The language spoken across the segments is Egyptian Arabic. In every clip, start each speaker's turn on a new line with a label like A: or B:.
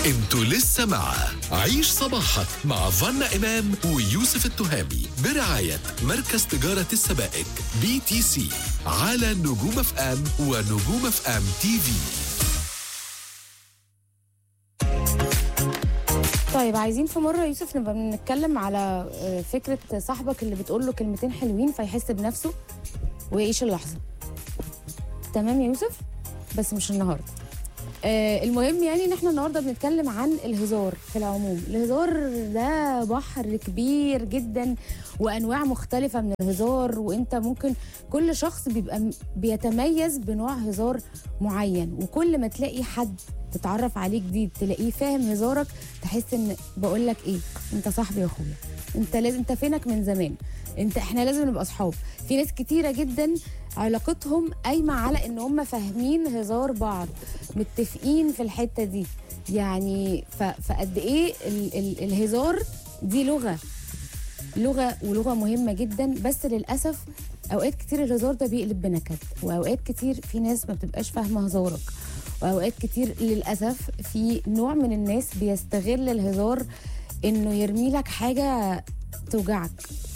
A: انتوا لسه مع عيش صباحك مع فنا إمام ويوسف التهامي برعاية مركز تجارة السبائك بي تي سي على نجوم اف ام ونجوم اف ام تي في
B: طيب عايزين في مره يوسف نبقى بنتكلم على آه، فكره صاحبك اللي بتقول له كلمتين حلوين فيحس بنفسه ويعيش اللحظه تمام يا يوسف بس مش النهارده آه المهم يعني ان احنا النهارده بنتكلم عن الهزار في العموم الهزار ده بحر كبير جدا وانواع مختلفه من الهزار وانت ممكن كل شخص بيبقى م- بيتميز بنوع هزار معين وكل ما تلاقي حد تتعرف عليه جديد تلاقيه فاهم هزارك تحس ان بقول لك ايه انت صاحبي يا اخويا انت لازم انت فينك من زمان انت احنا لازم نبقى اصحاب في ناس كتيره جدا علاقتهم قايمه على ان هم فاهمين هزار بعض متفقين في الحته دي يعني ف... فقد ايه ال... ال... الهزار دي لغه لغه ولغه مهمه جدا بس للاسف اوقات كتير الهزار ده بيقلب بنكد واوقات كتير في ناس ما بتبقاش فاهمه هزارك واوقات كتير للاسف في نوع من الناس بيستغل الهزار انه يرمي لك حاجه توجعك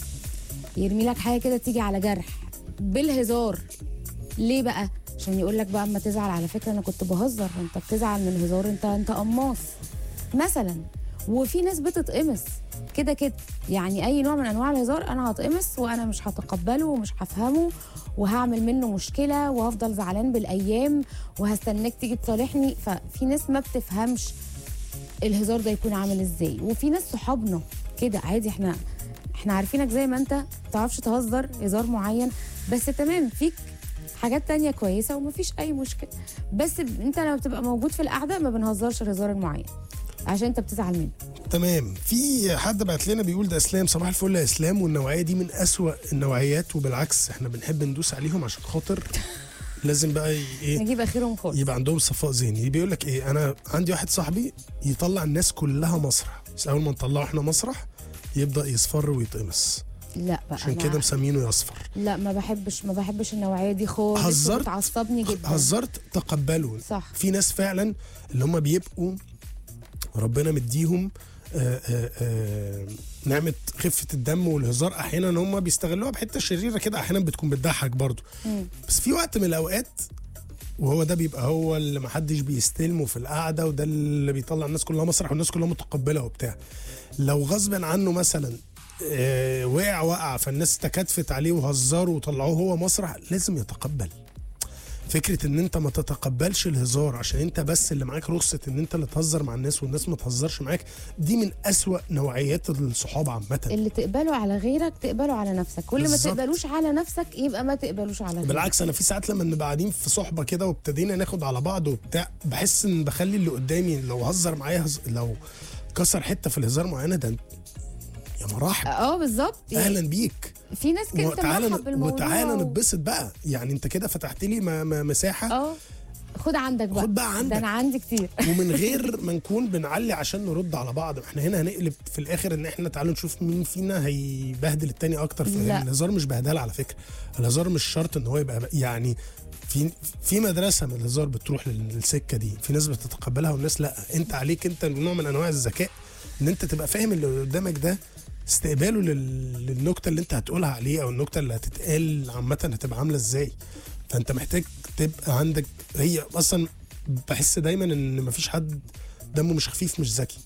B: يرمي لك حاجه كده تيجي على جرح بالهزار ليه بقى عشان يقول لك بقى اما تزعل على فكره انا كنت بهزر انت بتزعل من الهزار انت انت قماص مثلا وفي ناس بتتقمص كده كده يعني اي نوع من انواع الهزار انا هتقمص وانا مش هتقبله ومش هفهمه وهعمل منه مشكله وهفضل زعلان بالايام وهستناك تيجي تصالحني ففي ناس ما بتفهمش الهزار ده يكون عامل ازاي وفي ناس صحابنا كده عادي احنا احنا عارفينك زي ما انت ما تعرفش تهزر هزار معين بس تمام فيك حاجات تانية كويسة ومفيش أي مشكلة بس ب- انت لما بتبقى موجود في القعدة ما بنهزرش الهزار المعين عشان انت بتزعل منه
C: تمام في حد بعت لنا بيقول ده اسلام صباح الفل يا اسلام والنوعيه دي من أسوأ النوعيات وبالعكس احنا بنحب ندوس عليهم عشان خاطر لازم بقى ي- ايه
B: نجيب اخرهم خالص
C: يبقى عندهم صفاء ذهني بيقول لك ايه انا عندي واحد صاحبي يطلع الناس كلها مسرح بس اول ما نطلعه احنا مسرح يبدا يصفر ويتقمص
B: لا بقى
C: عشان
B: أنا-
C: كده مسمينه يصفر
B: لا ما بحبش ما بحبش النوعية دي خالص
C: هزرت
B: بتعصبني جدا
C: هزرت تقبله
B: صح.
C: في ناس فعلا اللي هم بيبقوا ربنا مديهم آه، آه، آه، نعمة خفة الدم والهزار أحيانا هم بيستغلوها بحتة شريرة كده أحيانا بتكون بتضحك برضو
B: مم.
C: بس في وقت من الأوقات وهو ده بيبقى هو اللي محدش بيستلمه في القعدة وده اللي بيطلع الناس كلها مسرح والناس كلها متقبلة وبتاع لو غصب عنه مثلا آه، وقع وقع فالناس تكاتفت عليه وهزروا وطلعوه هو مسرح لازم يتقبل فكره ان انت ما تتقبلش الهزار عشان انت بس اللي معاك رخصه ان انت اللي تهزر مع الناس والناس ما تهزرش معاك دي من أسوأ نوعيات الصحاب عامه
B: اللي تقبله على غيرك تقبله على نفسك كل ما
C: بالظبط.
B: تقبلوش على نفسك يبقى ما تقبلوش على غيرك
C: بالعكس انا في ساعات لما بنبقى قاعدين في صحبه كده وابتدينا ناخد على بعض وبتاع بحس ان بخلي اللي قدامي لو هزر معايا هز... لو كسر حته في الهزار معينه ده يا مراحب
B: اه بالظبط يعني
C: اهلا بيك
B: في ناس كده
C: وتعالى
B: مرحب بالموضوع
C: وتعالى
B: و-
C: نتبسط بقى يعني انت كده فتحت لي م- م- مساحه
B: اه خد عندك بقى
C: خد بقى عندك.
B: ده انا عندي كتير
C: ومن غير ما نكون بنعلي عشان نرد على بعض احنا هنا هنقلب في الاخر ان احنا تعالوا نشوف مين فينا هيبهدل التاني اكتر في
B: لا.
C: الهزار مش بهدله على فكره الهزار مش شرط ان هو يبقى يعني في في مدرسه من الهزار بتروح للسكه دي في ناس بتتقبلها وناس لا انت عليك انت نوع من انواع الذكاء ان انت تبقى فاهم اللي قدامك ده استقباله لل- للنكته اللي انت هتقولها عليه او النكته اللي هتتقال عامه هتبقى عامله ازاي فانت محتاج تبقى عندك هي اصلا بحس دايما ان مفيش حد دمه مش خفيف مش ذكي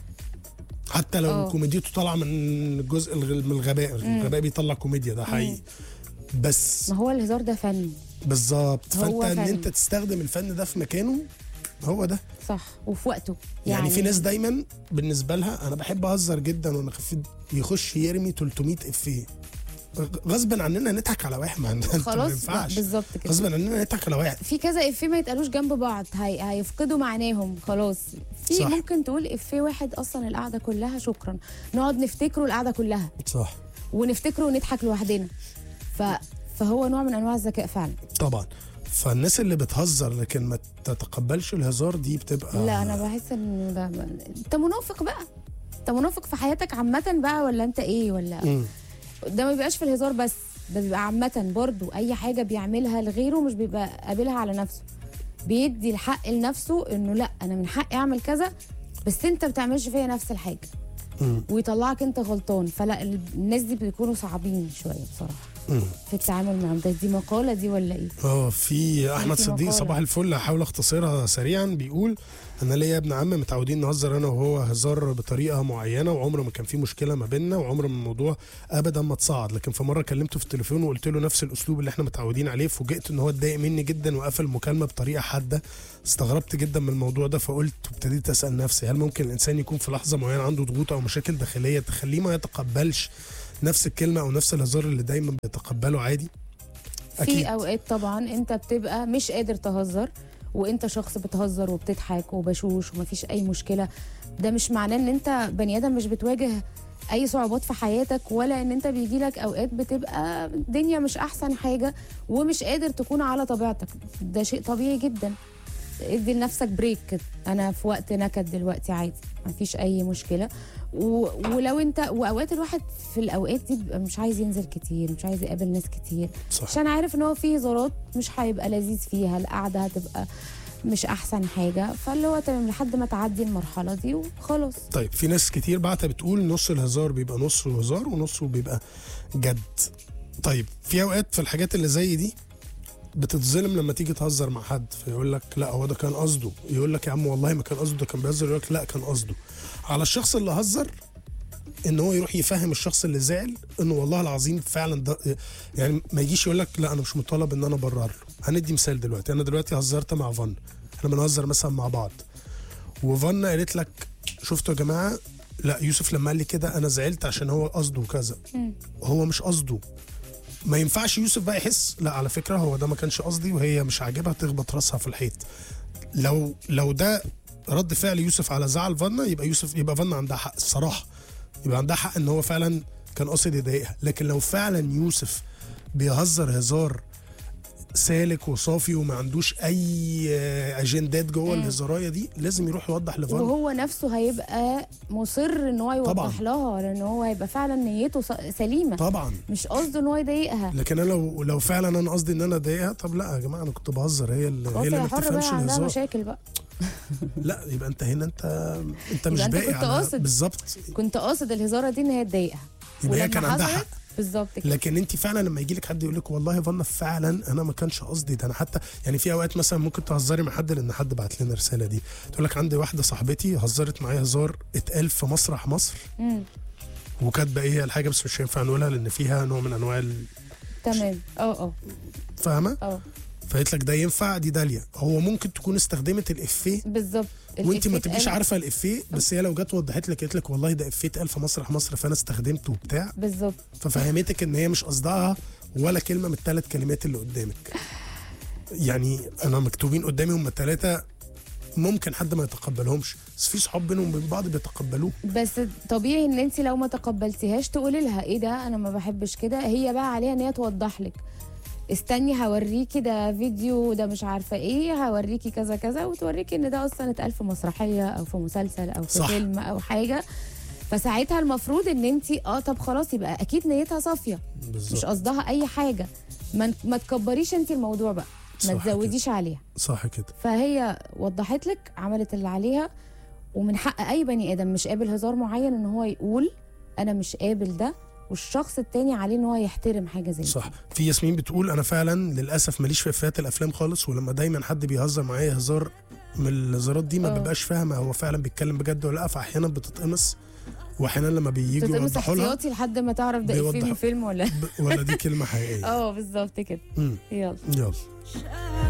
C: حتى لو
B: اه.
C: كوميديته طالعه من الجزء الغ- من الغباء الغباء بيطلع كوميديا ده حقيقي بس
B: ما هو الهزار ده فن
C: بالظبط
B: هو
C: فانت ان
B: فن.
C: انت تستخدم الفن ده في مكانه هو ده
B: صح وفي وقته
C: يعني, يعني في ناس دايما بالنسبه لها انا بحب اهزر جدا وانا خفيف يخش يرمي 300 افيه غصبا عننا نضحك على واحد ما انت ما
B: خلاص
C: ينفعش
B: بالظبط كده
C: غصبا عننا نضحك على واحد
B: في كذا افيه ما يتقالوش جنب بعض هي... هيفقدوا معناهم خلاص في
C: صح.
B: ممكن تقول افيه واحد اصلا القعده كلها شكرا نقعد نفتكره القعده كلها
C: صح
B: ونفتكره ونضحك لوحدنا ف... فهو نوع من انواع الذكاء فعلا
C: طبعا فالناس اللي بتهزر لكن ما تتقبلش الهزار دي بتبقى
B: لا انا بحس ان ده انت منافق بقى انت منافق في حياتك عامه بقى ولا انت ايه ولا
C: مم.
B: ده ما بيبقاش في الهزار بس ده بيبقى عامة برضو أي حاجة بيعملها لغيره مش بيبقى قابلها على نفسه بيدي الحق لنفسه إنه لأ أنا من حقي أعمل كذا بس انت بتعملش فيا نفس الحاجه
C: مم.
B: ويطلعك انت غلطان فلا ال- الناس دي بيكونوا صعبين شويه بصراحه
C: مم.
B: في التعامل معاهم ده دي مقاله دي ولا ايه
C: اه في احمد
B: في
C: صديق
B: مقالة.
C: صباح الفل هحاول اختصرها سريعا بيقول انا ليا ابن عم متعودين نهزر انا وهو هزار بطريقه معينه وعمر ما كان في مشكله ما بيننا وعمر ما الموضوع ابدا ما اتصاعد لكن في مره كلمته في التليفون وقلت له نفس الاسلوب اللي احنا متعودين عليه فوجئت ان هو اتضايق مني جدا وقفل المكالمه بطريقه حاده استغربت جدا من الموضوع ده فقلت وابتديت اسال نفسي هل ممكن الانسان يكون في لحظه معينه عنده ضغوط او مشاكل داخليه تخليه ما يتقبلش نفس الكلمه او نفس الهزار اللي دايما بيتقبله عادي
B: في اوقات طبعا انت بتبقى مش قادر تهزر وانت شخص بتهزر وبتضحك وبشوش ومفيش اي مشكله ده مش معناه ان انت بني ادم مش بتواجه اي صعوبات في حياتك ولا ان انت بيجي لك اوقات بتبقى الدنيا مش احسن حاجه ومش قادر تكون على طبيعتك ده شيء طبيعي جدا ادي لنفسك بريك كده انا في وقت نكد دلوقتي عادي مفيش اي مشكله و... ولو انت واوقات الواحد في الاوقات دي بيبقى مش عايز ينزل كتير مش عايز يقابل ناس كتير
C: صح
B: عشان عارف ان هو في هزارات مش هيبقى لذيذ فيها القعده هتبقى مش احسن حاجه فاللي هو تمام لحد ما تعدي المرحله دي وخلاص
C: طيب في ناس كتير بعتها بتقول نص الهزار بيبقى نصه هزار ونصه بيبقى جد طيب في اوقات في الحاجات اللي زي دي بتتظلم لما تيجي تهزر مع حد فيقول لك لا هو ده كان قصده يقول لك يا عم والله ما كان قصده ده كان بيهزر يقول لك لا كان قصده على الشخص اللي هزر ان هو يروح يفهم الشخص اللي زعل انه والله العظيم فعلا ده يعني ما يجيش يقول لك لا انا مش مطالب ان انا ابرر له هندي مثال دلوقتي انا دلوقتي هزرت مع فن احنا بنهزر مثلا مع بعض وفن قالت لك شفتوا يا جماعه لا يوسف لما قال لي كده انا زعلت عشان هو قصده كذا هو مش قصده ما ينفعش يوسف بقى يحس لا على فكره هو ده ما كانش قصدي وهي مش عاجبها تخبط راسها في الحيط لو لو ده رد فعل يوسف على زعل فانا يبقى يوسف يبقى فانا عندها حق الصراحه يبقى عندها حق ان هو فعلا كان قاصد يضايقها لكن لو فعلا يوسف بيهزر هزار سالك وصافي وما عندوش اي آه، اجندات جوه الهزارايه دي لازم يروح يوضح لفانا
B: وهو نفسه هيبقى مصر ان هو يوضح
C: طبعاً.
B: لها لان هو هيبقى فعلا نيته س- سليمه
C: طبعا
B: مش قصده ان هو يضايقها
C: لكن انا لو لو فعلا انا قصدي ان انا اضايقها طب لا يا جماعه انا كنت بهزر هي اللي هي
B: خلاص
C: اللي
B: هي
C: ما
B: حره
C: بتفهمش
B: بقى عندها
C: الهزار
B: مشاكل بقى
C: لا يبقى انت هنا انت انت مش
B: أنت
C: باقي
B: كنت
C: على
B: قاصد.
C: بالظبط
B: كنت قاصد الهزاره دي ان هي تضايقها
C: يبقى هي
B: ولما
C: كان عندها
B: حصلت-
C: حق
B: بالظبط كده
C: لكن انت فعلا لما يجي لك حد يقول لك والله يا فانا فعلا انا ما كانش قصدي ده انا حتى يعني في اوقات مثلا ممكن تهزري مع حد لان حد بعت لنا الرساله دي تقول لك عندي واحده صاحبتي هزرت معايا هزار اتقال في مسرح مصر
B: مم.
C: وكاتبه ايه الحاجه بس مش هينفع نقولها لان فيها نوع من انواع ال-
B: تمام اه اه
C: فاهمه
B: اه
C: فقالت لك ده ينفع دي داليا هو ممكن تكون استخدمت الافيه
B: بالظبط
C: وانت ما
B: الإفيه
C: تبقيش
B: اتقال-
C: عارفه الافيه بس هي لو جت وضحت لك قالت لك والله ده افيه اتقال في مسرح مصر فانا استخدمته وبتاع
B: بالظبط
C: ففهمتك ان هي مش قصدها ولا كلمه من الثلاث كلمات اللي قدامك يعني انا مكتوبين قدامي هم الثلاثه ممكن حد ما يتقبلهمش بس في صحاب بينهم وبين بعض بيتقبلوه
B: بس طبيعي ان انت لو ما تقبلتيهاش تقولي لها ايه ده انا ما بحبش كده هي بقى عليها ان هي توضح لك استني هوريكي ده فيديو ده مش عارفه ايه هوريكي كذا كذا وتوريكي ان ده اصلا اتقال في مسرحيه او في مسلسل او في
C: صح.
B: فيلم او حاجه فساعتها المفروض ان انت اه طب خلاص يبقى اكيد نيتها صافيه مش
C: بالظبط
B: قصدها اي حاجه ما ما تكبريش انت الموضوع بقى ما
C: صح كده.
B: تزوديش عليها
C: صح كده
B: فهي وضحت لك عملت اللي عليها ومن حق اي بني ادم مش قابل هزار معين ان هو يقول انا مش قابل ده والشخص التاني عليه ان هو يحترم حاجه زي
C: صح
B: كده.
C: في ياسمين بتقول انا فعلا للاسف ماليش في افيهات الافلام خالص ولما دايما حد بيهزر معايا هزار من الهزارات دي ما
B: اه.
C: ببقاش فاهمه هو فعلا بيتكلم بجد ولا لا فاحيانا بتتقمص واحيانا لما بييجوا
B: تتقمص
C: يوضحوا لها
B: احتياطي لحد ما تعرف ده إفيه من
C: بيوضحوا.
B: فيلم ولا
C: ب- ولا دي كلمه حقيقيه
B: اه بالظبط كده
C: مم.
B: يلا
C: يلا